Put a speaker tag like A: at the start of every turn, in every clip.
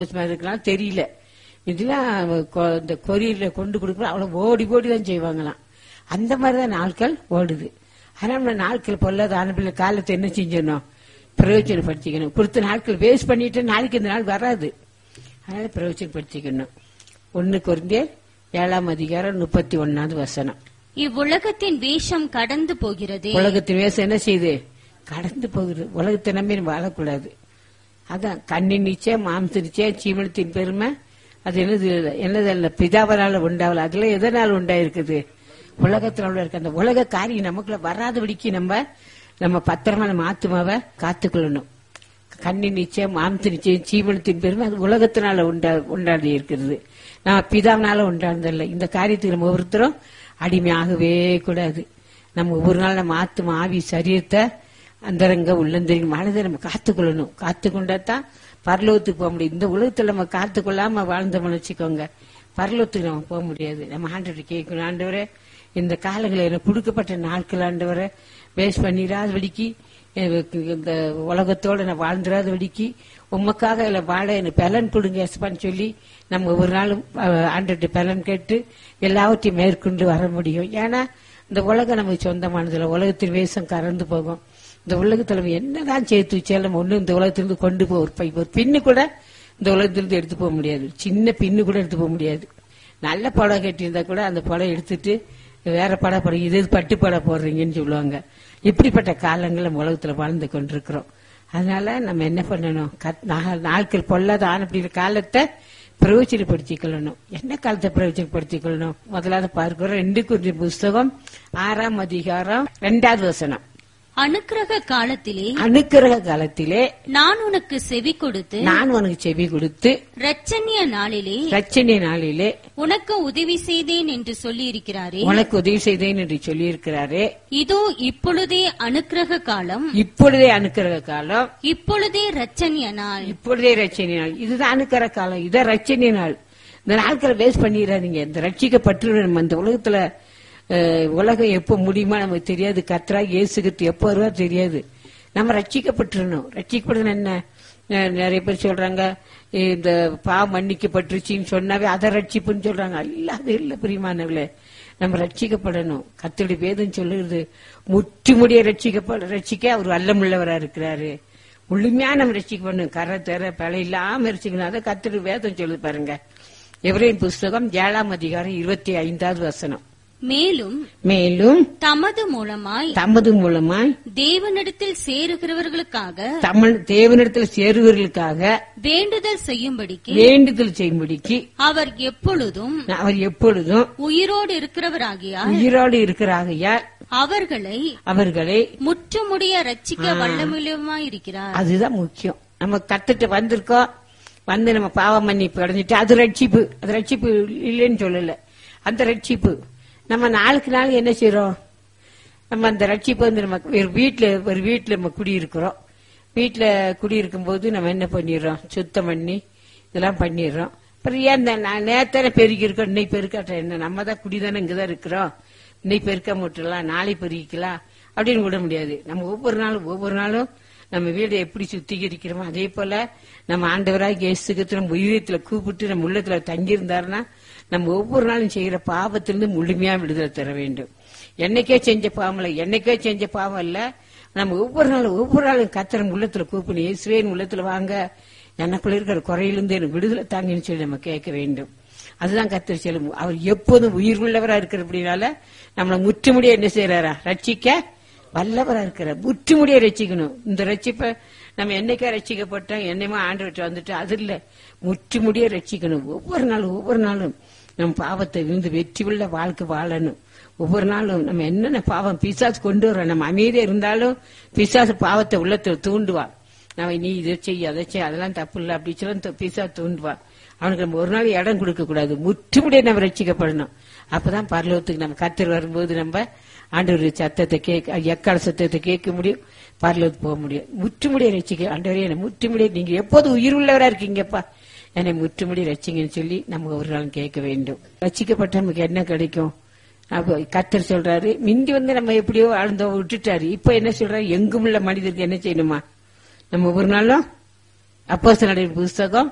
A: இருக்கலாம் தெரியல இதெல்லாம் கொ- இந்த கொரியர்ல கொண்டு கொடுக்குறோம் அவ்வளவு ஓடி ஓடி தான் செய்வாங்களாம் அந்த மாதிரிதான் நாட்கள் ஓடுது ஆனா நம்ம நாட்கள் பொல்லாத ஆனப்பிள்ளை காலத்தை என்ன செஞ்சிடணும் பிரயோஜனப்படுத்திக்கணும் கொடுத்த நாட்கள் வேஸ்ட் பண்ணிட்டு நாளைக்கு இந்த நாள் வராது அதனால பிரயோஜனப்படுத்திக்கணும் ஒன்னு குறைந்தே ஏழாம் அதிகாரம் முப்பத்தி ஒன்னாவது வசனம்
B: இவ்வுலகத்தின் வேஷம் கடந்து போகிறது
A: உலகத்தின் வேசம் என்ன செய்யுது கடந்து போகுது உலகத்தை நம்பி நம்ம வாழக்கூடாது அதான் கண்ணின் நிச்சயம் மாம்ச நிச்சயம் சீமனத்தின் பெருமை அது என்னது என்னது அல்ல பிதாவனால உண்டாவல அதுல எதனால் உண்டாயிருக்குது உலகத்துல உள்ள இருக்க அந்த உலக காரியம் நமக்குள்ள வராதபடிக்கு நம்ம நம்ம பத்திரமா நம்ம ஆத்மாவை காத்துக்கொள்ளணும் கண்ணின் நிச்சயம் மாம்ச நிச்சயம் சீமனத்தின் பெருமை அது உலகத்தினால உண்டா உண்டாடி இருக்கிறது நம்ம பிதாவினால உண்டானதல்ல இந்த காரியத்துக்கு நம்ம ஒவ்வொருத்தரும் அடிமையாகவே கூடாது நம்ம ஒவ்வொரு நாள் நம்ம ஆத்மா ஆவி சரீரத்தை அந்தரங்க உள்ளந்தரிங்க மனதை நம்ம காத்துக்கொள்ளணும் காத்துக்கொண்டா தான் பரலோகத்துக்கு போக முடியும் இந்த உலகத்துல நம்ம காத்துக்கொள்ளாம வாழ்ந்தோம்னு வச்சுக்கோங்க பரலோகத்துக்கு நம்ம போக முடியாது நம்ம ஆண்டவரை கேட்கணும் ஆண்டவரே இந்த காலங்களில் எனக்கு கொடுக்கப்பட்ட நாட்கள் ஆண்டவரை வேஸ்ட் பண்ணிடாதபடிக்கு எனக்கு இந்த உலகத்தோட நான் வாழ்ந்துடாதபடிக்கு உமக்காக இல்ல வாழ எனக்கு பலன் கொடுங்க எஸ்பான்னு சொல்லி நம்ம ஒவ்வொரு நாளும் ஆண்டர்கிட்ட பலன் கேட்டு எல்லாவற்றையும் மேற்கொண்டு வர முடியும் ஏன்னா இந்த உலகம் நமக்கு சொந்தமானதுல உலகத்தின் வேஷம் கறந்து போகும் இந்த உலகத்துல நம்ம என்னதான் சேர்த்து வச்சாலும் ஒண்ணு இந்த உலகத்திலிருந்து கொண்டு போ ஒரு பை- ஒரு பின்னு கூட இந்த உலகத்திலிருந்து எடுத்து போக முடியாது சின்ன பின்னு கூட எடுத்து போக முடியாது நல்ல படம் கட்டியிருந்தா கூட அந்த படம் எடுத்துட்டு வேற படம் போடுறீங்க இது பட்டு படம் போடுறீங்கன்னு சொல்லுவாங்க இப்படிப்பட்ட காலங்கள் நம்ம உலகத்துல வாழ்ந்து கொண்டிருக்கிறோம் அதனால நம்ம என்ன பண்ணணும் கத்- நா- நாட்கள் பொல்லாத ஆன அப்படிங்கிற காலத்தை பிரயோஜனப்படுத்திக் கொள்ளணும் என்ன காலத்தை பிரயோஜனப்படுத்திக் கொள்ளணும் முதலாவது பார்க்கிறோம் ரெண்டு குறிஞ்சி புஸ்தகம் ஆறாம் அதிகாரம் ரெண்டாவது வசனம்
B: அனுக்கிரக காலத்திலே
A: அனுக்கிரக காலத்திலே
B: நான் உனக்கு செவி கொடுத்து
A: நான் உனக்கு செவி கொடுத்து
B: இரட்சணிய நாளிலே
A: ரச்சனை நாளிலே
B: உனக்கு உதவி செய்தேன் என்று சொல்லி இருக்கிறாரே
A: உனக்கு உதவி செய்தேன் என்று சொல்லியிருக்கிறாரே
B: இதோ இப்பொழுதே அனுக்கிரக காலம்
A: இப்பொழுதே அனுக்கிரக காலம்
B: இப்பொழுதே இரட்சணிய நாள்
A: இப்பொழுதே ரட்சணை நாள் இதுதான் அனுக்கிற காலம் இதான் ரட்சணை நாள் இந்த நாட்களை வேஸ்ட் பண்ணிடாதீங்க இந்த ரட்சிக்கப்பட்டு நம்ம இந்த உலகத்துல அஹ், உலகம் எப்ப முடியுமா நமக்கு தெரியாது கத்ரா இயேசுகிட்டு எப்போ வருவா தெரியாது நம்ம ரட்சிக்கப்பட்டுறணும் ரட்சிக்கப்படணும் என்ன அஹ், நிறைய பேர் சொல்றாங்க இந்த பா மன்னிக்கப்பட்டுருச்சின்னு சொன்னாவே அதை ரட்சிப்புன்னு சொல்றாங்க இல்ல அது இல்ல பிரியமானவர்களே நம்ம ரட்சிக்கப்படணும் கத்தோடைய வேதம் சொல்லுறது முற்றி முடிய ரட்சிக்கப்பட ரட்சிக்க அவர் வல்லமுள்ளவரா இருக்கிறாரு முழுமையா நம்ம ரட்சிக்கப்படணும் கரை தர பல இல்லாம ரட்சிக்கணும் அதை கத்தோடைய வேதம் சொல்லுது பாருங்க எவரையும் புஸ்தகம் ஏழாம் அதிகாரம் இருபத்தி ஐந்தாவது வசனம்
B: மேலும்
A: மேலும்
B: தமது மூலமாய்
A: தமது மூலமாய்
B: தேவனிடத்தில் சேருகிறவர்களுக்காக
A: தமிழ் தேவனிடத்தில் சேருவர்களுக்காக
B: வேண்டுதல் செய்யும்படிக்கு
A: வேண்டுதல் செய்யும்படிக்கு
B: அவர் எப்பொழுதும்
A: அவர் எப்பொழுதும்
B: உயிரோடு இருக்கிறவராகியால்
A: உயிரோடு இருக்கிறாகையால்
B: அவர்களை
A: அவர்களை
B: முற்றுமுடிய ரட்சிக்க வல்லமில்லமாயிருக்கிறார்
A: அதுதான் முக்கியம் நம்ம கத்துட்டு வந்திருக்கோம் வந்து நம்ம பாவ மன்னிப்பு அடைஞ்சிட்டு அது ரட்சிப்பு அது ரட்சிப்பு இல்லைன்னு சொல்லல அந்த ரட்சிப்பு நம்ம நாளுக்கு நாள் என்ன செய்றோம் நம்ம அந்த ரட்சிப்பு வந்து நம்ம ஒரு வீட்டுல ஒரு வீட்டுல நம்ம குடியிருக்கிறோம் வீட்டுல குடியிருக்கும் போது நம்ம என்ன பண்ணிடுறோம் சுத்தம் பண்ணி இதெல்லாம் பண்ணிடுறோம் அப்புறம் ஏன் இந்த நான் நேத்தானே பெருக்கி இருக்கோம் இன்னைக்கு பெருக்காட்ட என்ன நம்ம தான் குடிதானே இங்கதான் இருக்கிறோம் இன்னைக்கு பெருக்க முட்டலாம் நாளை பெருக்கிக்கலாம் அப்படின்னு விட முடியாது நம்ம ஒவ்வொரு நாளும் ஒவ்வொரு நாளும் நம்ம வீடை எப்படி சுத்திகரிக்கிறோமோ அதே போல நம்ம ஆண்டவராக இயேசுக்கு நம்ம உயிரத்துல கூப்பிட்டு நம்ம உள்ளத்துல தங்கியிருந்தாருன்னா நம்ம ஒவ்வொரு நாளும் செய்யற பாவத்திலிருந்து முழுமையா விடுதலை தர வேண்டும் என்னைக்கே செஞ்ச பாவம் இல்ல என்னைக்கே செஞ்ச பாவம் இல்ல நம்ம ஒவ்வொரு நாளும் ஒவ்வொரு நாளும் கத்திரம் உள்ளத்துல கூப்பிடணும் இயேசுவேன் உள்ளத்துல வாங்க எனக்குள்ள இருக்கிற குறையிலிருந்து எனக்கு விடுதலை தாங்கன்னு சொல்லி நம்ம கேட்க வேண்டும் அதுதான் கத்தர் செல்லும் அவர் எப்போதும் உயிர் உள்ளவரா இருக்கிறபடினால நம்மளை முற்றுமுடிய என்ன செய்யறாரா ரட்சிக்க வல்லவரா இருக்கிறார் முற்றுமுடிய ரட்சிக்கணும் இந்த ரட்சிப்பை நம்ம என்னைக்கா ரட்சிக்கப்பட்டோம் என்னையுமா ஆண்டு விட்டு வந்துட்டு அது இல்ல முற்றுமுடிய ரட்சிக்கணும் ஒவ்வொரு நாளும் ஒவ்வொரு நாளும் நம்ம பாவத்தை விழுந்து வெற்றி உள்ள வாழ்க்கை வாழணும் ஒவ்வொரு நாளும் நம்ம என்னென்ன பாவம் பிசாசு கொண்டு வரோம் நம்ம அமைதியா இருந்தாலும் பிசாசு பாவத்தை உள்ளத்துல தூண்டுவான் நம்ம நீ இதை செய் அதை செய் அதெல்லாம் தப்பு இல்லை அப்படி சொல்லி பிசா தூண்டுவான் அவனுக்கு நம்ம ஒரு நாள் இடம் கொடுக்க கூடாது முற்றுமுடிய நம்ம ரட்சிக்கப்படணும் அப்பதான் பரலோகத்துக்கு நம்ம கத்தர் வரும்போது நம்ம ஆண்டவர் சத்தத்தை கேட்க எக்கால சத்தத்தை கேட்க முடியும் பரலோகத்துக்கு போக முடியும் முற்றுமுடிய ரட்சிக்க ஆண்டவரே என்னை முற்றுமுடிய நீங்க எப்போது உயிர் உள்ளவரா இருக்கீங்கப்பா என்னை முற்றுமுடி ரட்சிங்கன்னு சொல்லி நம்ம ஒரு நாள் கேட்க வேண்டும் ரட்சிக்கப்பட்ட நமக்கு என்ன கிடைக்கும் அப்ப கத்தர் சொல்றாரு மிந்தி வந்து நம்ம எப்படியோ ஆழ்ந்தோம் விட்டுட்டாரு இப்ப என்ன சொல்றாரு எங்கும் உள்ள மனிதருக்கு என்ன செய்யணுமா நம்ம ஒரு நாளும் அப்போஸ்தலருடைய புஸ்தகம்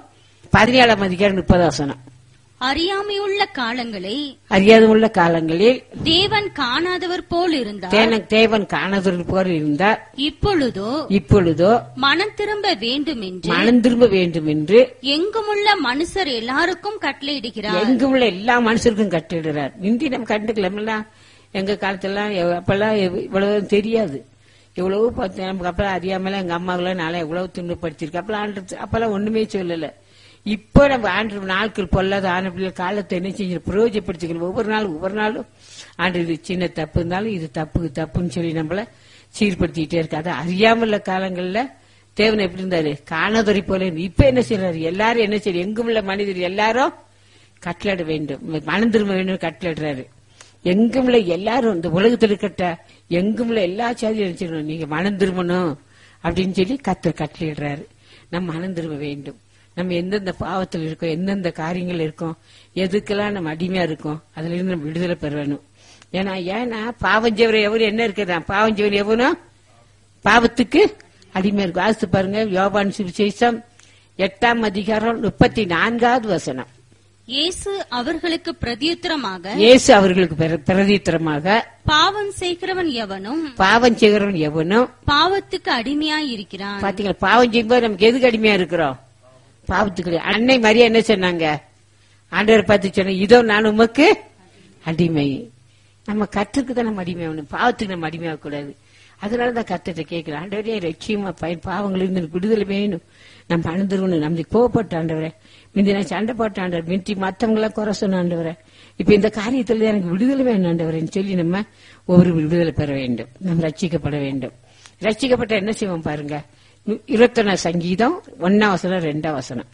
A: பதினேழாம் அதிகாரம் முப்பது வசனம்
B: அறியாமையுள்ள காலங்களை
A: அறியாதமுள்ள காலங்களில்
B: தேவன் காணாதவர் போல் இருந்தார்
A: தேன தேவன் காணதொரு போல் இருந்தார்
B: இப்பொழுதோ
A: இப்பொழுதோ
B: மனம் திரும்ப வேண்டும் என்று
A: மனம் திரும்ப வேண்டும் என்று
B: எங்குமுள்ள மனுஷர் எல்லாருக்கும் கட்டளையிடுகிறார்
A: எங்கும் உள்ள எல்லா மனுஷருக்கும் கட்டிடுறார் இந்தி நம்ம கண்டுக்கலாம்லாம் எங்க காலத்துலாம் எவ்- அப்பெல்லாம் எவ்- இவ்வளவு தெரியாது எவ்வளவு பார்த்து நமக்கு அப்பெல்லாம் அறியாமல எங்க அம்மாவெல்லாம் நாளை எவ்வளவு துன்பப்படுத்திருக்கு அப்பெல்லாம் ஆண்டு அப்பெல்லாம் ஒண்ணுமே சொல்லல இப்போ நம்ம ஆண்டு நாட்கள் பொல்லாத ஆன பிள்ளை காலத்தை என்ன செஞ்சு பிரயோஜனப்படுத்திக்கணும் ஒவ்வொரு நாளும் ஒவ்வொரு நாளும் ஆண்டு இது சின்ன தப்பு இருந்தாலும் இது தப்பு இது தப்புன்னு சொல்லி நம்மள சீர்படுத்திக்கிட்டே இருக்கு அது அறியாமல காலங்கள்ல தேவன் எப்படி இருந்தாரு காணாதொரி போல இருந்து. இப்ப என்ன செய்யறாரு எல்லாரும் என்ன செய்யறாரு எங்கும் உள்ள மனிதர் எல்லாரும் கட்டளையிட வேண்டும் மனம் திரும்ப வேண்டும் கட்டளையிடுறாரு எங்கும் உள்ள எல்லாரும் இந்த உலகத்தில் இருக்கட்ட எங்கும் உள்ள எல்லா சாதியும் நினைச்சிடணும் நீங்க மனம் திரும்பணும் அப்படின்னு சொல்லி கத்தர் கட்டளையிடுறாரு நம்ம மனம் திரும்ப வேண்டும் நம்ம எந்தெந்த பாவத்தில் இருக்கோம் எந்தெந்த காரியங்கள் இருக்கோம் எதுக்கெல்லாம் நம்ம அடிமையா இருக்கோம் அதுல இருந்து நம்ம விடுதலை பெற வேணும் ஏன்னா ஏன்னா பாவஞ்சவர் எவரு என்ன இருக்குதான் பாவஞ்சவர் எவனும் பாவத்துக்கு அடிமை இருக்கும் ஆசித்து பாருங்க யோபான் சுவிசேஷம் எட்டாம் அதிகாரம் முப்பத்தி நான்காவது வசனம்
B: இயேசு அவர்களுக்கு பிரதியுத்தரமாக
A: இயேசு அவர்களுக்கு பிர- பிரதித்திரமாக
B: பாவம் செய்கிறவன் எவனும்
A: பாவம் செய்கிறவன் எவனும்
B: பாவத்துக்கு அடிமையாய் இருக்கிறான்
A: பாத்தீங்களா பாவம் செய்யும்போது நமக்கு எதுக்கு அடிமையா இருக்கிறோம் பாவத்துக்கு அடி- அன்னை மரியா என்ன சொன்னாங்க ஆண்டவர் பார்த்து சொன்ன இதோ நான் உமக்கு அடிமை நம்ம கற்றுக்கு தான் நம்ம அடிமையாகணும் பாவத்துக்கு நம்ம அடிமையாக கூடாது அதனால தான் கத்திட்ட கேட்கிறேன் ஆண்டவரே லட்சியமா பயன் பாவங்களிலிருந்து எனக்கு விடுதலை வேணும் நம்ம அணுந்துருவணும் நம்மளுக்கு கோவப்பட்ட ஆண்டவரே முந்தி நான் சண்டை போட்ட ஆண்டவர் மிந்தி மத்தவங்களாம் குறை சொன்ன ஆண்டவரே இப்ப இந்த காரியத்துல தான் எனக்கு விடுதலை வேணும் ஆண்டவரேன்னு சொல்லி நம்ம ஒவ்வொரு விடுதலை பெற வேண்டும் நம்ம ரட்சிக்கப்பட வேண்டும் ரட்சிக்கப்பட்ட என்ன செய்வோம் பாருங்க இருபத்தொன்னா சங்கீதம் ஒன்னாம் வசனம் ரெண்டாம் வசனம்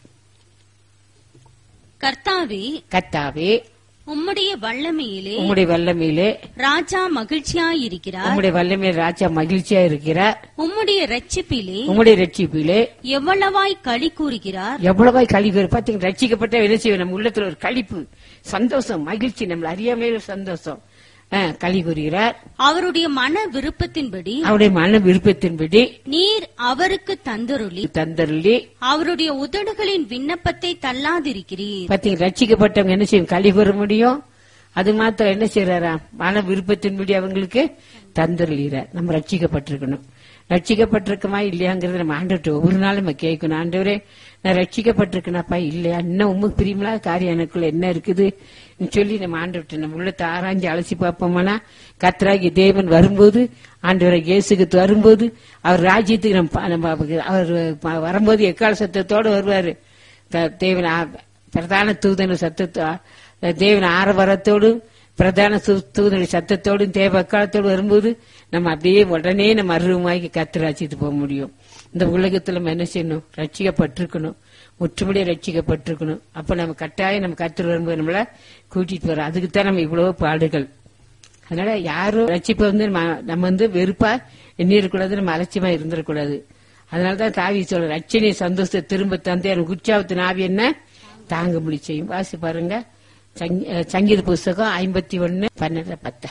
B: கர்த்தாவே
A: கத்தாவே
B: உம்முடைய வல்லமையிலே
A: உம்முடைய வல்லமையிலே
B: ராஜா மகிழ்ச்சியாயிருக்கிறார்
A: உம்முடைய வல்லமை ராஜா மகிழ்ச்சியா இருக்கிறார்
B: உம்முடைய ரட்சிப்பிலே
A: உம்முடைய ரட்சிப்பிலே
B: எவ்வளவாய் களி கூறுகிறார்
A: எவ்வளவாய் கழிவு பாத்தீங்க ரட்சிக்கப்பட்ட என்ன செய்வோம் நம்ம உள்ளத்துல ஒரு களிப்பு சந்தோஷம் மகிழ்ச்சி நம்மள அறியாமே ஒரு சந்தோஷம் ஆஹ், களி கூறுகிறார்
B: அவருடைய மன விருப்பத்தின்படி
A: அவருடைய மன விருப்பத்தின்படி
B: நீர் அவருக்கு தந்தருளி
A: தந்தருளி
B: அவருடைய உதடுகளின் விண்ணப்பத்தை தள்ளாதிருக்கிறீர்
A: பாத்தீங்க ரட்சிக்கப்பட்டவங்க என்ன செய்யும் களி கூற முடியும் அது மாத்திரம் என்ன செய்யறாராம் மன விருப்பத்தின்படி அவங்களுக்கு தந்தருளிறார் நம்ம ரட்சிக்கப்பட்டிருக்கணும் ரட்சிக்கப்பட்டிருக்கமா இல்லையாங்கிறத நம்ம ஆண்டுட்டு ஒவ்வொரு நாளும் நம்ம கேட்கணும் ஆண்டவரே நான் ரட்சிக்கப்பட்டிருக்கேனாப்பா இல்லையா இன்னும் உண்மைக்கு பிரியமில்லாத காரியம் எனக்குள்ள என்ன இருக்குது சொல்லி நம்ம ஆண்டுவிட்டு நம்ம உள்ளத்தை ஆராய்ஞ்சு அலசி பார்ப்போம்னா கத்ராகி தேவன் வரும்போது ஆண்டவரை இயேசுக்கு வரும்போது அவர் ராஜ்யத்துக்கு நம்ம பா- நம்ம அவருக்கு- அவர் ப- வரும்போது எக்கால சத்தத்தோடு வருவாரு த- தேவன் ஆ- பிரதான தூதன சத்தத்தோ தேவன் ஆரவரத்தோடும் பிரதான சு- தூதனுடைய சத்தத்தோடும் தேவ அக்காலத்தோடு வரும்போது நம்ம அப்படியே உடனே நம்ம அருவமாக்கி கத்திராச்சிட்டு போக முடியும் இந்த உலகத்துல நம்ம என்ன செய்யணும் ரட்சிக்கப்பட்டிருக்கணும் முற்றுமுடிய ரட்சிக்கப்பட்டிருக்கணும் அப்ப நம்ம கட்டாயம் நம்ம கத்திர வரும்போது நம்மள கூட்டிட்டு வரோம் அதுக்கு தான் நம்ம இவ்வளவு பாடுகள் அதனால யாரும் ரட்சிப்பை வந்து நம்ம நம்ம வந்து வெறுப்பா எண்ணிடக்கூடாது நம்ம அலட்சியமா இருந்துடக்கூடாது அதனாலதான் தாவி சொல்ற ரட்சணை சந்தோஷத்தை திரும்ப தந்து எனக்கு உற்சாகத்தின் ஆவி என்ன தாங்க முடி செய்யும் வாசி பாருங்க சங்கீ- அஹ் சங்கீத புஸ்தகம் ஐம்பத்தி ஒன்னு பன்னெண்டு பத்து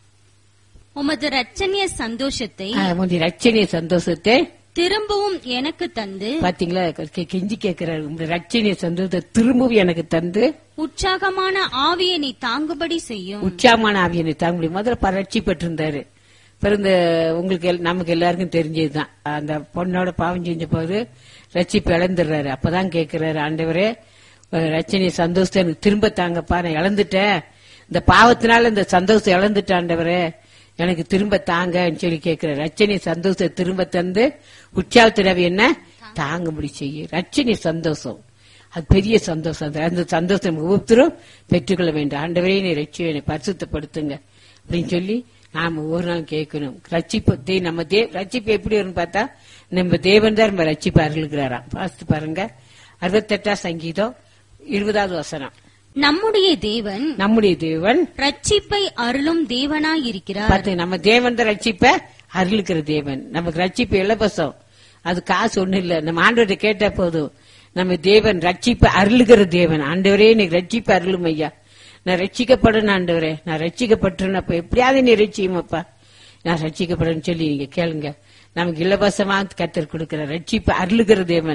B: உமது ரட்சணிய சந்தோஷத்தை
A: முந்தைய ரட்சணை சந்தோஷத்தை
B: திரும்பவும் எனக்கு தந்து
A: பாத்தீங்களா கெ- கெஞ்சி கேட்கிறாரு உங்களுடைய ரட்சணை சந்தோஷத்தை திரும்பவும் எனக்கு தந்து
B: உற்சாகமான ஆவியை நீ தாங்குபடி செய்யும்
A: உற்சாகமான ஆவியனை தாங்க முடியும் முதல்ல ப- ரட்சிப்பட்டிருந்தாரு பிறந்த உங்களுக்கு எல்- நமக்கு எல்லாருக்கும் தெரிஞ்சதுதான் அந்த பொண்ணோட பாவம் செஞ்ச போது ரட்சிப்பு இழந்துடுறாரு அப்பதான் கேட்கிறாரு ஆண்டவரே அஹ் ரட்சணை சந்தோஷத்தை எனக்கு திரும்ப தாங்கப்பா நான் இழந்துட்டேன் இந்த பாவத்தினால இந்த சந்தோஷத்தை இழந்துட்டேன் ஆண்டவரே எனக்கு திரும்ப தாங்கன்னு சொல்லி கேட்கிறாரு ரட்சணை சந்தோஷத்தை திரும்ப தந்து உற்சாகத்தினவி என்ன தாங்க முடி செய்ய ரட்சணை சந்தோஷம் அது பெரிய சந்தோஷம் அது. அந்த சந்தோஷம் நம்ம ஒவ்வொருத்தரும் பெற்றுக்கொள்ள வேண்டும் ஆண்டவரே நீ ரட்சி என்னை பரிசுத்தப்படுத்துங்க அப்படின்னு சொல்லி நாம ஒவ்வொரு நாளும் கேட்கணும் ரட்சிப்பு தே- நம்ம தே ரட்சிப்பு எப்படி வரும்னு பார்த்தா நம்ம தேவன் தான் நம்ம ரட்சிப்பு அருள்கிறாராம் பார்த்து பாருங்க அறுபத்தெட்டாம் சங்கீதம் இருபதாவது வசனம்
B: நம்முடைய தேவன்
A: நம்முடைய தேவன்
B: ரட்சிப்பை அருளும் தேவனாய் இருக்கிறார்
A: பார்த்து நம்ம தேவன் தான் ரட்சிப்ப அருளுக்கிற தேவன் நமக்கு ரட்சிப்பு இலவசம் அது காசு ஒண்ணு இல்ல நம்ம ஆண்டவர்கிட்ட கேட்டா போதும் நம்ம தேவன் ரட்சிப்பு அருளுகிற தேவன் ஆண்டவரே நீ ரட்சிப்பு அருளும் ஐயா நான் ரட்சிக்கப்படணும் ஆண்டவரே நான் ரட்சிக்கப்பட்டுறேன் அப்ப எப்படியாவது நீ ரட்சியுமாப்பா நான் ரட்சிக்கப்படணும்னு சொல்லி நீங்க கேளுங்க நமக்கு இலவசமா கத்தர் கொடுக்கிற ரட்சிப்பு அருளுகிற தேவன்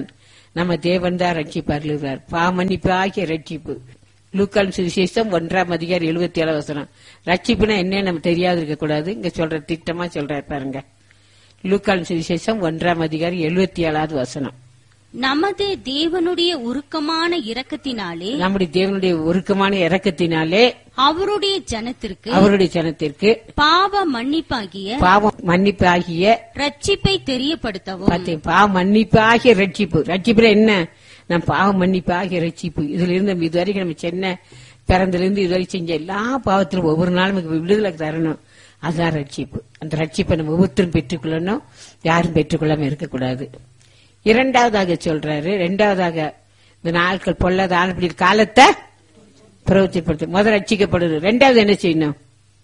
A: நம்ம தேவன் தான் ரட்சிப்பார் பாமன்னிப்பு ஆகிய ரட்சிப்பு லூக்கான் சுவிசேஷம் ஒன்றாம் அதிகாரி எழுபத்தி ஏழு வசனம் ரட்சிப்புனா என்ன நம்ம தெரியாது இருக்க கூடாது இங்க சொல்ற திட்டமா சொல்றாரு பாருங்க லூக்கான் சுவிசேஷம் ஒன்றாம் அதிகாரி எழுபத்தி ஏழாவது வசனம்
B: நமது தேவனுடைய உருக்கமான இரக்கத்தினாலே
A: நம்முடைய தேவனுடைய உருக்கமான இறக்கத்தினாலே
B: அவருடைய ஜனத்திற்கு
A: அவருடைய ஜனத்திற்கு
B: பாவ மன்னிப்பாகிய
A: பாவம் மன்னிப்பு ஆகிய
B: ரட்சிப்பை தெரியப்படுத்தவும்
A: பார்த்தேன் பாவ மன்னிப்பு ஆகிய ரட்சிப்பு ரட்சிப்புல என்ன நம்ம பாவ மன்னிப்பு ஆகிய ரட்சிப்பு இதுல இருந்து நம்ம இதுவரைக்கும் நம்ம சென்ன பிறந்தல இருந்து இதுவரை செஞ்ச எல்லா பாவத்திலும் ஒவ்வொரு நாளும் நமக்கு விடுதலை தரணும் அதுதான் ரட்சிப்பு அந்த ரட்சிப்பை நம்ம ஒவ்வொருத்தரும் பெற்றுக்கொள்ளணும் யாரும் பெற்றுக்கொள்ளாம இருக்கக்கூடாது இரண்டாவதாக சொல்றாரு இரண்டாவதாக இந்த நாட்கள் பொல்லாத ஆள்படி காலத்தை பிரவர்த்திப்படுத்து முதல் ரட்சிக்கப்படுது ரெண்டாவது என்ன செய்யணும்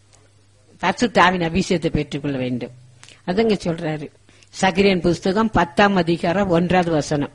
A: பசுத்தாவின் அபிஷேகத்தை பெற்றுக்கொள்ள வேண்டும் அதங்க சொல்றாரு சகிரியன் புஸ்தகம் பத்தாம் அதிகாரம் ஒன்றாவது வசனம்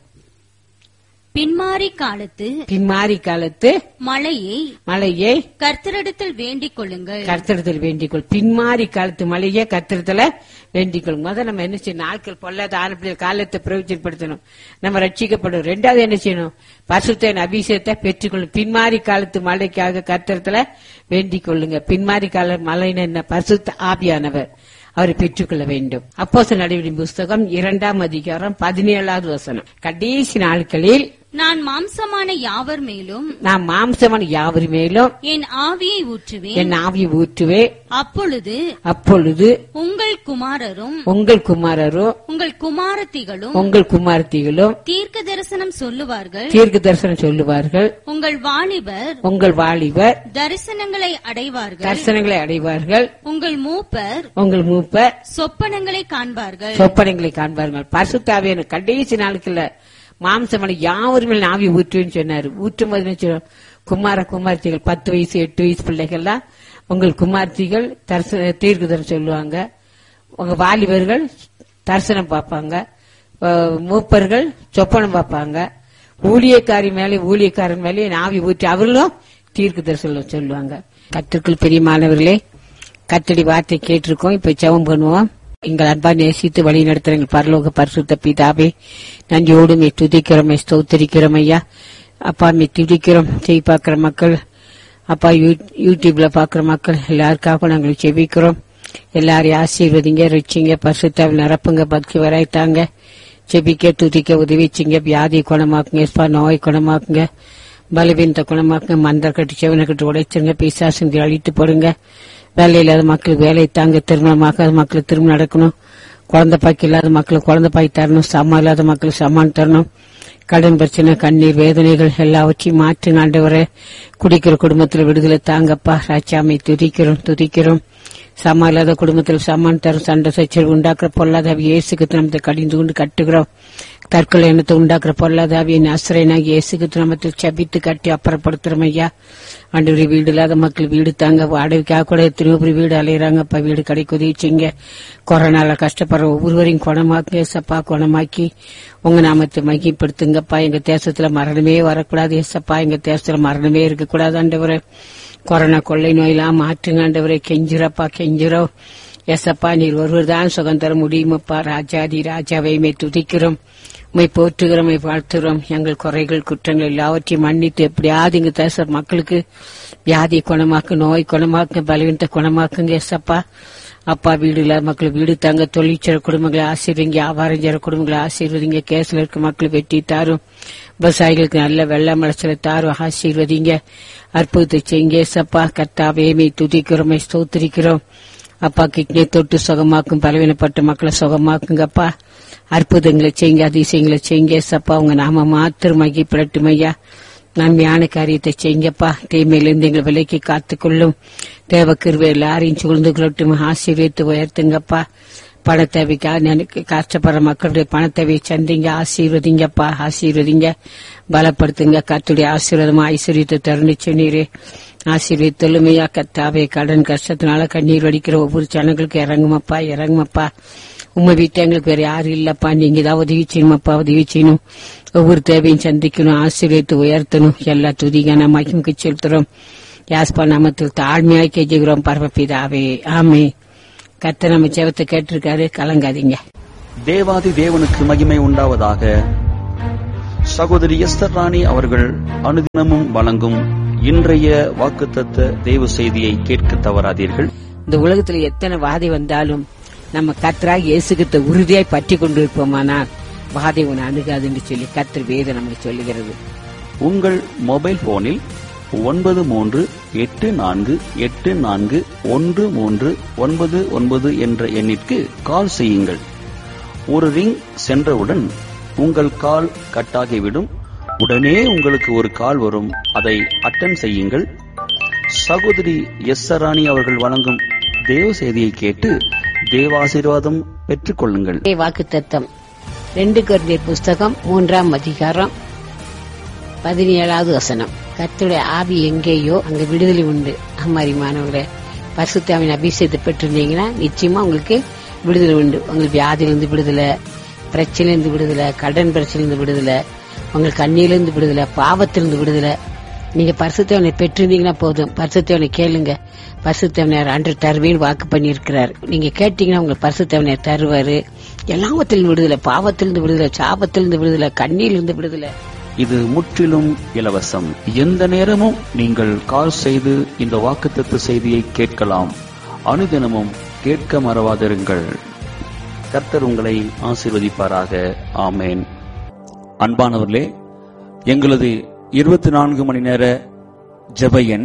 B: பின்மாறி காலத்து
A: பின்மாறி காலத்து
B: மழையை
A: மழையை
B: கர்த்தரிடத்தில் வேண்டிக் கொள்ளுங்கள்
A: கர்த்தரத்தில் வேண்டிக்கொள் பின்மாறி காலத்து மழையை கர்த்தரத்துல வேண்டிக்கொள் முதல்ல நம்ம என்ன செய்யணும் நாட்கள் பொல்லாத ஆரம்பிய காலத்தை பிரயோஜனப்படுத்தணும் நம்ம ரட்சிக்கப்படும் ரெண்டாவது என்ன செய்யணும் பசுத்தின் அபிஷேகத்தை பெற்றுக்கொள்ளும் பின்மாறி காலத்து மழைக்காக கர்த்தரத்துல வேண்டிக் கொள்ளுங்க பின்மாறி கால மழைன்னு என்ன பசுத்த ஆபியானவர் அவரை பெற்றுக்கொள்ள வேண்டும் அப்போஸ் நடைபெறும் புஸ்தகம் இரண்டாம் அதிகாரம் பதினேழாவது வசனம் கடைசி நாட்களில்
B: நான் மாம்சமான யாவர் மேலும்
A: நான் மாம்சமான யாவர் மேலும்
B: என் ஆவியை ஊற்றுவேன்
A: என் ஆவியை ஊற்றுவே
B: அப்பொழுது
A: அப்பொழுது
B: உங்கள் குமாரரும்
A: உங்கள் குமாரரும்
B: உங்கள் குமாரத்திகளும்
A: உங்கள் குமார்த்திகளும்
B: தீர்க்க தரிசனம் சொல்லுவார்கள்
A: தீர்க்க தரிசனம் சொல்லுவார்கள்
B: உங்கள் வாலிபர்
A: உங்கள் வாலிபர்
B: தரிசனங்களை அடைவார்கள்
A: தரிசனங்களை அடைவார்கள்
B: உங்கள் மூப்பர்
A: உங்கள் மூப்பர்
B: சொப்பனங்களை காண்பார்கள்
A: சொப்பனங்களை காண்பார்கள் பரிசுத்தாவியான கடைசி நாளுக்குள்ள மாம்சமான யாவருமே ஆவி ஊற்றுவேன்னு சொன்னாரு ஊற்றும் போது என்ன செய்யும்? குமார குமார்த்திகள் பத்து வயசு எட்டு வயசு பிள்ளைகள்லாம் உங்கள் குமார்த்திகள் தரிசன தீர்க்குதரம் சொல்லுவாங்க உங்க வாலிபர்கள் தரிசனம் பார்ப்பாங்க அஹ் மூப்பர்கள் சொப்பனம் பார்ப்பாங்க ஊழியக்காரி மேலே ஊழியக்காரன் மேலே ஆவி ஊற்றி அவர்களும் தீர்க்கு தரிசனம் சொல்லுவாங்க கத்திற்குள் பெரிய மாணவர்களே கத்தடி வார்த்தை கேட்டிருக்கோம் இப்ப ஜெபம் பண்ணுவோம் எங்கள் அன்பா நேசித்து வழி நடத்துற எங்கள் பரலோக பரிசுத்த பிதாவே நன்றியோடு மே துதிக்கிறோம் மே ஸ்தோத்தரிக்கிறோம் ஐயா அப்பா மே துதிக்கிறோம் செய் பார்க்கிற மக்கள் அப்பா யூ- யூடியூப்ல பாக்குற மக்கள் எல்லாருக்காகவும் நாங்கள் செபிக்கிறோம் எல்லாரையும் ஆசீர்வதிங்க ரிச்சிங்க பரிசுத்தாவில் நிரப்புங்க பக்தி வராய்த்தாங்க செபிக்க துதிக்க உதவிச்சிங்க வியாதி குணமாக்குங்க ஸ்பா நோய் குணமாக்குங்க பலவீனத்தை குணமாக்குங்க மந்தர் கட்டு செவனை கட்டு உடைச்சிருங்க பிசாசுங்க அழித்து போடுங்க வேலை இல்லாத மக்களுக்கு வேலை தாங்க திருமணமாகாத மக்களுக்கு திருமணம் நடக்கணும் குழந்தை பாய்க்கு இல்லாத மக்களுக்கு குழந்தை பாய் தரணும் சம்மா இல்லாத மக்களுக்கு சம்மான் தரணும் கடன் பிரச்சனை கண்ணீர் வேதனைகள் எல்லாவற்றையும் மாற்றி ஆண்டவரே குடிக்கிற குடும்பத்தில் விடுதலை தாங்கப்பா ராஜாமை துதிக்கிறோம் துதிக்கிறோம் சம்மா இல்லாத குடும்பத்தில் சம்மான் தரும் சண்டை சச்சரவு உண்டாக்குற பொல்லாதாவி இயேசுக்கு நமத்தை கடிந்து கொண்டு கட்டுகிறோம் தற்கொலை எண்ணத்தை உண்டாக்குற பொல்லாதாவியின் அசுரனாகி இயேசுக்கு நாமத்தில் சபித்து கட்டி அப்புறப்படுத்துறோம் ஐயா ஆண்டவரே வீடு இல்லாத மக்கள் வீடு தாங்க வாடகைக்காக கூட எத்தனையோ பேர் வீடு அலையிறாங்கப்பா வீடு கிடைக்க உதவிச்சிங்க கொரோனால கஷ்டப்படுற ஒவ்வொருவரையும் குணமாக்குங்க ஏசப்பா குணமாக்கி உங்க நாமத்தை மகிப்படுத்துங்கப்பா எங்க தேசத்துல மரணமே வரக்கூடாது ஏசப்பா எங்க தேசத்துல மரணமே இருக்கக்கூடாது ஆண்டவரே கொரோனா கொள்ளை நோயெல்லாம் மாற்றுங்க ஆண்டவரே கெஞ்சிரப்பா கெஞ்சிரோ எசப்பா நீர் ஒருவர் தான் சுகம் தர முடியுமப்பா ராஜாதி ராஜாவை மே துதிக்கிறோம் உம்மை போற்றுகிறோம் உம்மை வாழ்த்துகிறோம் எங்கள் குறைகள் குற்றங்கள் எல்லாவற்றையும் மன்னித்து எப்படியாவது இங்க தேச மக்களுக்கு வியாதி குணமாக்கு நோய் குணமாக்கு பலவீனத்தை குணமாக்குங்க எசப்பா அப்பா வீடு இல்லாத மக்கள் வீடு தாங்க தொழிற்சர குடும்பங்களை ஆசீர்வதிங்க வியாபாரம் செய்கிற குடும்பங்களை ஆசீர்வதிங்க கேஸ்ல இருக்க மக்கள் வெட்டி தாரும் விவசாயிகளுக்கு நல்ல வெள்ள மலசல தாரும் ஆசீர்வதிங்க அற்புதத்தை செய்யுங்க ஏசப்பா கர்த்தாவே துதிக்கிறோம் ஸ்தோத்திரிக்கிறோம் அப்பா கிட்னி தொட்டு சுகமாக்கும் பலவீனப்பட்ட மக்களை சுகமாக்குங்கப்பா அற்புதங்களை செய்யுங்க அதிசயங்களை செய்யுங்க ஏசப்பா உங்க நாம மாத்திரம் மகிப்படட்டும் ஐயா நன்மையான காரியத்தை செய்யுங்கப்பா தீமையிலிருந்து எங்களை விலைக்கு காத்துக்கொள்ளும் தேவ கிருவை எல்லாரையும் சூழ்ந்து கொள்ளட்டும் ஆசீர்வித்து உயர்த்துங்கப்பா பண தேவைக்காக எனக்கு கஷ்டப்படுற மக்களுடைய பண தேவையை சந்திங்க ஆசீர்வதிங்கப்பா ஆசீர்வதிங்க பலப்படுத்துங்க கத்துடைய ஆசீர்வாதமா ஐஸ்வர்யத்தை தருணிச்சு நீரே ஆசீர்வதித்தொழுமையா கத்தாவே கடன் கஷ்டத்தினால கண்ணீர் வடிக்கிற ஒவ்வொரு ஜனங்களுக்கு இறங்குமப்பா இறங்குமப்பா உங்க வீட்டு எங்களுக்கு வேற யாரும் இல்லப்பா நீங்க தான் உதவி செய்யணுமப்பா உதவி செய்யணும் ஒவ்வொரு தேவையும் சந்திக்கணும் ஆசீர்வதித்து உயர்த்தணும் எல்லா துதிகான மகிமுக்கு செலுத்துறோம் யாஸ்பா நாமத்தில் தாழ்மையாய் கெஞ்சுகிறோம் பரமபிதாவே ஆமே கத்த நம்ம ஜெபத்தை கேட்டிருக்காரு கலங்காதீங்க
C: தேவாதி தேவனுக்கு மகிமை உண்டாவதாக சகோதரி எஸ்தர் ராணி அவர்கள் அனுதினமும் வழங்கும் இன்றைய வாக்குத்தத்த தேவ செய்தியை கேட்க தவறாதீர்கள்
A: இந்த உலகத்துல எத்தனை வாதை வந்தாலும் நம்ம கத்தராக இயேசுகிட்ட உறுதியாய் பற்றி கொண்டிருப்போமானால் வாதை உன்னை அணுகாதுன்னு சொல்லி கத்தர் வேதம் நமக்கு சொல்லுகிறது
C: உங்கள் மொபைல் போனில் ஒன்பது மூன்று எட்டு நான்கு எட்டு நான்கு ஒன்று மூன்று ஒன்பது ஒன்பது என்ற எண்ணிற்கு கால் செய்யுங்கள் ஒரு ரிங் சென்றவுடன் உங்கள் கால் கட்டாகிவிடும் உடனே உங்களுக்கு ஒரு கால் வரும் அதை அட்டன் செய்யுங்கள் சகோதரி எஸ் ராணி அவர்கள் வழங்கும் தேவ செய்தியை கேட்டு தேவாசீர்வாதம் பெற்றுக்கொள்ளுங்கள்
A: வாக்கு தத்தம் ரெண்டு குழந்தையர் புஸ்தகம் மூன்றாம் அதிகாரம் பதினேழாவது வசனம் கர்த்தருடைய ஆவி எங்கேயோ அங்க விடுதலை உண்டு அம்மாரி மாணவர்களே பரிசுத்தாவின் அபிஷேகத்தை பெற்றிருந்தீங்கன்னா நிச்சயமா உங்களுக்கு விடுதலை உண்டு உங்களுக்கு வியாதியிலிருந்து விடுதலை பிரச்சனையிலிருந்து விடுதலை கடன் பிரச்சனையிலிருந்து விடுதலை உங்களுக்கு கண்ணியிலிருந்து விடுதலை பாவத்திலிருந்து விடுதலை நீங்க பரிசுத்தவனை பெற்றிருந்தீங்கன்னா போதும் பரிசுத்தவனை கேளுங்க பரிசுத்தவனர் அன்று தருவேன்னு வாக்கு பண்ணியிருக்கிறார் நீங்க கேட்டீங்கன்னா உங்களுக்கு பரிசுத்தவனர் தருவாரு எல்லாவத்திலிருந்து விடுதலை பாவத்திலிருந்து விடுதலை சாபத்திலிருந்து விடுதலை கண்ணியிலிருந்து விடுதலை
C: இது முற்றிலும் இலவசம் எந்த நேரமும் நீங்கள் கால் செய்து இந்த வாக்குத்தத்த செய்தியை கேட்கலாம் அனுதினமும் கேட்க மறவாதிருங்கள் கர்த்தர் உங்களை ஆசீர்வதிப்பாராக ஆமேன் அன்பானவர்களே எங்களது இருபத்தி நான்கு மணி நேர ஜெப எண்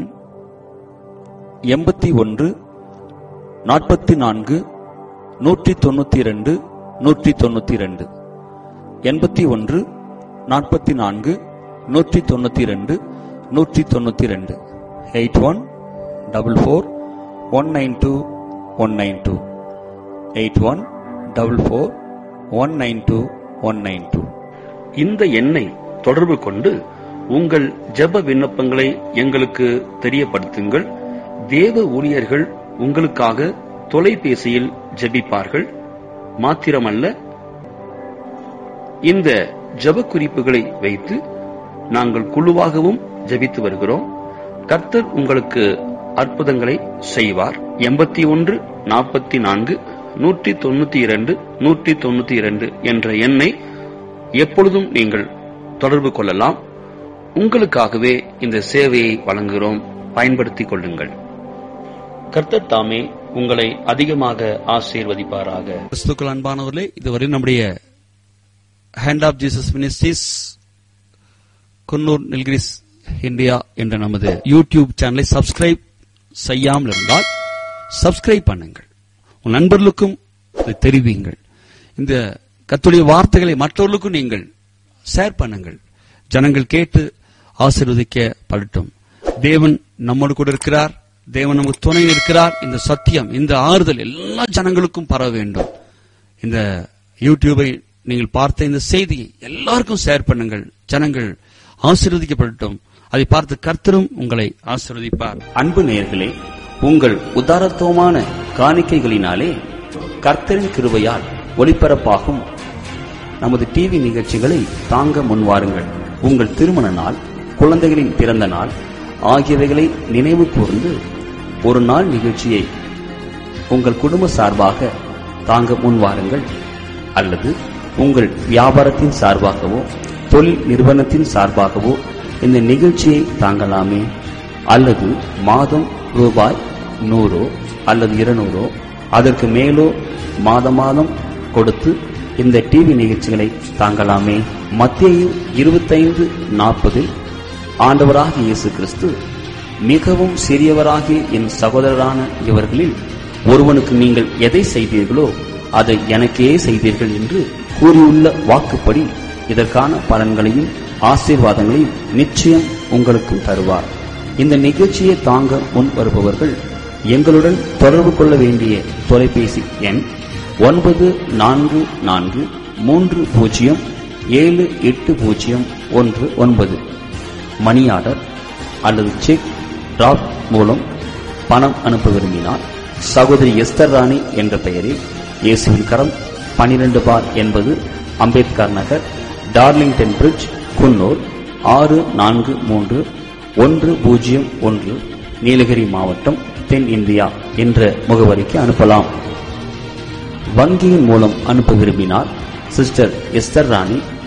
C: எண்பத்தி ஒன்று நாற்பத்தி நான்கு நூற்றி தொண்ணூத்தி இரண்டு நூற்றி தொண்ணூத்தி இரண்டு எண்பத்தி ஒன்று நாற்பத்தி நான்கு நூற்றி தொண்ணூத்தி ரெண்டு நூற்றி தொண்ணூத்தி ரெண்டு eight one double four one nine two one nine two eight one double four one nine two one nine two இந்த எண்ணை தொடர்பு கொண்டு உங்கள் ஜெப விண்ணப்பங்களை எங்களுக்கு தெரியப்படுத்துங்கள் தேவ ஊழியர்கள் உங்களுக்காக தொலைபேசியில் ஜெபிப்பார்கள் மாத்திரமல்ல இந்த ஜெப குறிப்புகளை வைத்து நாங்கள் குழுவாகவும் ஜெபித்து வருகிறோம் கர்த்தர் உங்களுக்கு அற்புதங்களை செய்வார் எண்பத்தி ஒன்று நாற்பத்தி நான்கு நூற்றி தொண்ணூத்தி இரண்டு நூற்றி தொண்ணூத்தி இரண்டு என்ற எண்ணை எப்பொழுதும் நீங்கள் தொடர்பு கொள்ளலாம் உங்களுக்காகவே இந்த சேவையை வழங்குகிறோம் பயன்படுத்திக் கொள்ளுங்கள் கர்த்தர் தாமே உங்களை அதிகமாக ஆசீர்வதிப்பாராக கிறிஸ்துக்கள் அன்பானவர்களே இதுவரை நம்முடைய hand of Jesus ministries Coonoor Nilgiris India என்ற நமது யூடியூப் சேனலை சப்ஸ்கிரைப் செய்யாமல் இருந்தால் சப்ஸ்கிரைப் பண்ணுங்கள் உன் நண்பர்களுக்கும் இதை தெரிவியுங்கள் இந்த கத்துடைய வார்த்தைகளை மற்றவர்களுக்கும் நீங்கள் ஷேர் பண்ணுங்கள் ஜனங்கள் கேட்டு ஆசீர்வதிக்கப்படட்டும் தேவன் நம்மோடு கூட இருக்கிறார் தேவன் நமக்கு துணை இருக்கிறார் இந்த சத்தியம் இந்த ஆறுதல் எல்லா ஜனங்களுக்கும் பரவ வேண்டும் இந்த யூடியூபை நீங்கள் பார்த்த இந்த செய்தியை எல்லாருக்கும் ஷேர் பண்ணுங்கள் ஜனங்கள் ஆசீர்வதிக்கப்படட்டும் அதை பார்த்து கர்த்தரும் உங்களை ஆசீர்வதிப்பார் அன்பு நேயர்களே உங்கள் உதாரத்துவமான காணிக்கைகளினாலே கர்த்தரின் கிருபையால் ஒளிபரப்பாகும் நமது டிவி நிகழ்ச்சிகளை தாங்க முன்வாருங்கள் உங்கள் திருமண நாள் குழந்தைகளின் பிறந்த நாள் ஆகியவைகளை நினைவு கூர்ந்து ஒரு நாள் நிகழ்ச்சியை உங்கள் குடும்ப சார்பாக தாங்க முன்வாருங்கள் அல்லது உங்கள் வியாபாரத்தின் சார்பாகவோ தொழில் நிறுவனத்தின் சார்பாகவோ இந்த நிகழ்ச்சியை தாங்கலாமே அல்லது மாதம் ரூபாய் நூறோ அல்லது இருநூறோ அதற்கு மேலோ மாத மாதம் கொடுத்து இந்த டிவி நிகழ்ச்சிகளை தாங்கலாமே மத்திய இருபத்தைந்து நாற்பதில் ஆண்டவராகிய இயேசு கிறிஸ்து மிகவும் சிறியவராகிய என் சகோதரரான இவர்களில் ஒருவனுக்கு நீங்கள் எதை செய்தீர்களோ அதை எனக்கே செய்தீர்கள் என்று கூறியுள்ள வாக்குப்படி இதற்கான பலன்களையும் ஆசீர்வாதங்களையும் நிச்சயம் உங்களுக்கும் தருவார் இந்த நிகழ்ச்சியை தாங்க முன் வருபவர்கள் எங்களுடன் தொடர்பு கொள்ள வேண்டிய தொலைபேசி எண் ஒன்பது நான்கு நான்கு மூன்று பூஜ்ஜியம் ஏழு எட்டு பூஜ்ஜியம் ஒன்று ஒன்பது மணி ஆர்டர் அல்லது செக் டிராப் மூலம் பணம் அனுப்ப விரும்பினால் சகோதரி எஸ்தர் ராணி என்ற பெயரில் இயேசுவின் கரம் பனிரெண்டு பார் என்பது அம்பேத்கர் நகர் டார்லிங்டன் பிரிட்ஜ் குன்னூர் ஆறு நான்கு மூன்று ஒன்று பூஜ்ஜியம் ஒன்று நீலகிரி மாவட்டம் தென் இந்தியா என்ற முகவரிக்கு அனுப்பலாம் வங்கியின் மூலம் அனுப்ப விரும்பினால் sister Esther Rani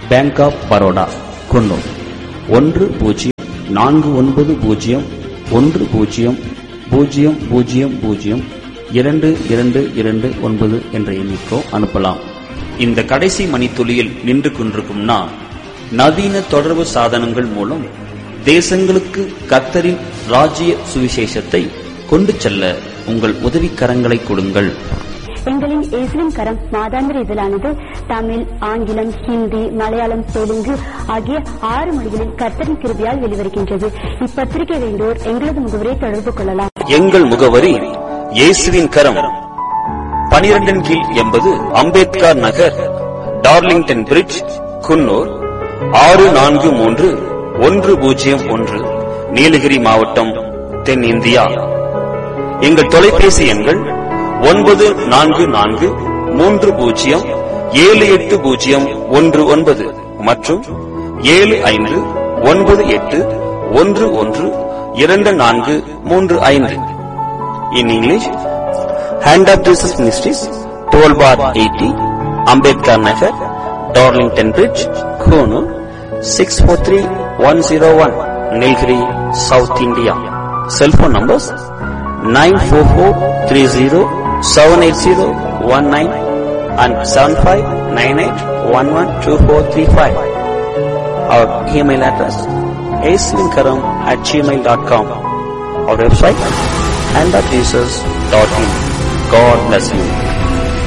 D: bank of Baroda Coonoor ஒன்று பூஜ்ஜியம் நான்கு ஒன்பது பூஜ்ஜியம் ஒன்று பூஜ்ஜியம் பூஜ்ஜியம் பூஜ்ஜியம் பூஜ்ஜியம் இரண்டு இரண்டு இரண்டு ஒன்பது என்ற எண்ணிக்கோ அனுப்பலாம் இந்த கடைசி மணித்துளியில் நின்று கொண்டிருக்கும் நான் நவீன தொடர்பு சாதனங்கள் மூலம் தேசங்களுக்கு கத்தரின் ராஜ்ய சுவிசேஷத்தை கொண்டு செல்ல உங்கள் உதவிக்கரங்களை கொடுங்கள்
E: எங்களின் இஸ்லிம் கரம் மாதாந்திர இதழானது தமிழ் ஆங்கிலம் ஹிந்தி மலையாளம் தெலுங்கு ஆகிய ஆறு மொழிகளில் கர்த்தரின் கிருபியால் வெளிவருகின்றது இப்பத்திரிகை வேண்டோர் எங்களது முகவரை தொடர்பு கொள்ளலாம்
C: எங்கள் முகவரி இயேசுவின் கரம் பனிரெண்டின் கீழ் எண்பது அம்பேத்கர் நகர் டார்லிங்டன் பிரிட்ஜ் குன்னூர் ஆறு நான்கு மூன்று ஒன்று பூஜ்ஜியம் ஒன்று நீலகிரி மாவட்டம் தென்னிந்தியா எங்கள் தொலைபேசி எண்கள் ஒன்பது நான்கு நான்கு மூன்று பூஜ்ஜியம் ஏழு எட்டு பூஜ்ஜியம் ஒன்று ஒன்பது மற்றும் ஏழு ஐந்து ஒன்பது எட்டு ஒன்று ஒன்று இரண்டு நான்கு மூன்று ஐந்து in English hand of Jesus ministries twelve by eighty Ambedkar Nagar Darlington bridge Coonoor six four three one zero one Nilgiri south India cellphone numbers nine four four three zero seven eight zero one nine and seven five nine eight one one two four three five அவர் email address ஏஸ்லிங்கரம் at Gmail dot com அவர் website and of Jesus.in. God bless you.